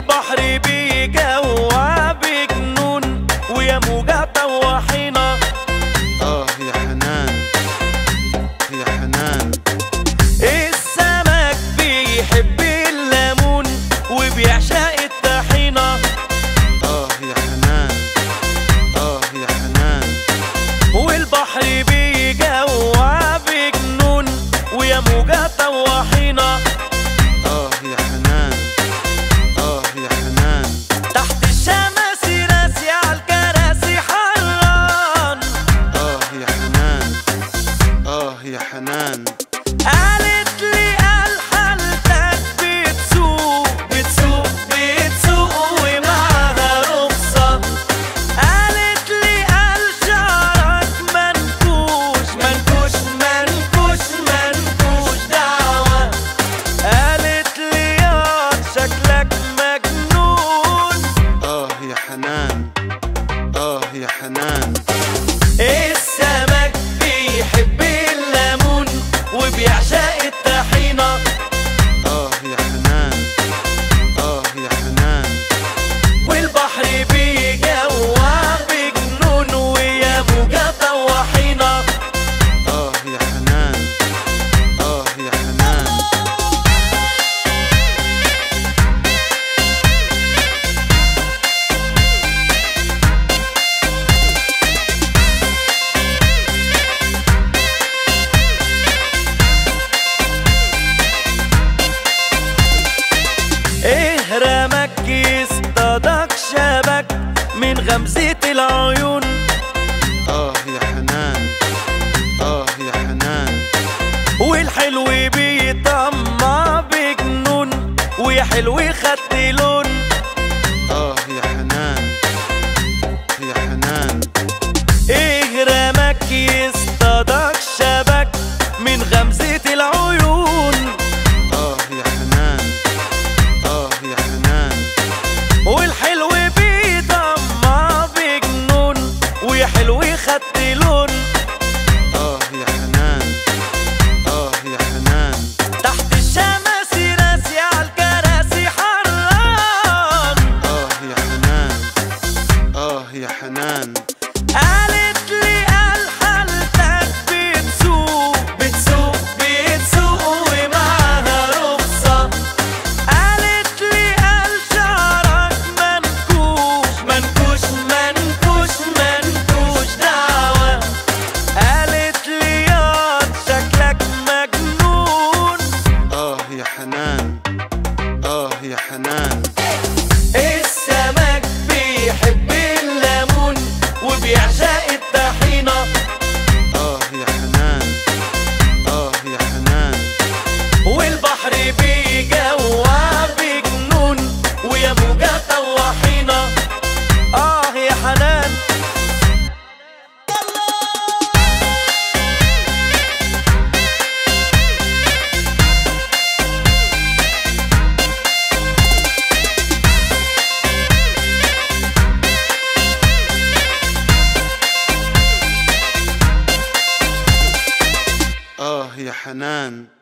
والبحر بيجوع بجنون ويا موجة طواحينا اه يا حنان يا حنان السمك بيحب الليمون وبيعشق الطحينة اه يا حنان اه يا حنان والبحر بيجوع بجنون ويا موجة طواحينا اه يا حنان اه يا حنان تحت الشمس راسي عالكراسي حران اه يا حنان اه يا حنان قالت لي قال حالتك بتسوق بتسوق بتسوق ومعاها رخصة قالت لي قال شعرك منكوش منكوش منكوش منكوش دعوة قالت لي يا شكلك مجنون اه يا حنان اه يا حنان السمك بيحب الليمون وبيعشق الطحينة اه يا حنان اه يا حنان والبحر بيجوع بجنون ويا موجة طواحينة اه يا حنان اه يا حنان ايه رمك يصطادك شبك من غمزة العيون اه يا حنان اه يا حنان والحلو بيطمع بجنون ويا حلو خدت لون اه يا حنان يا حنان ايه رمك يصطادك شبك من غمزة العيون اه يا حنان اه يا حنان والحلو بيطمع بجنون ويا حلو خدت لون اه يا حنان اه يا حنان تحت الشمس راسي عالكراسي حران اه يا حنان اه يا حنان قالت لي قال حالتك بتسوق بتسوق بتسوق ومعاها رخصة قالت لي قال شعرك منكوش منكوش منكوش منكوش دعوة قالت لي يا شكلك مجنون اه يا حنان اه يا حنان السمك بيحب الليمون وبيعشق الطحينة اه يا حنان اه يا حنان والبحر بيجوع بجنون ويا موجة طواحينة اه يا حنان اه يا حنان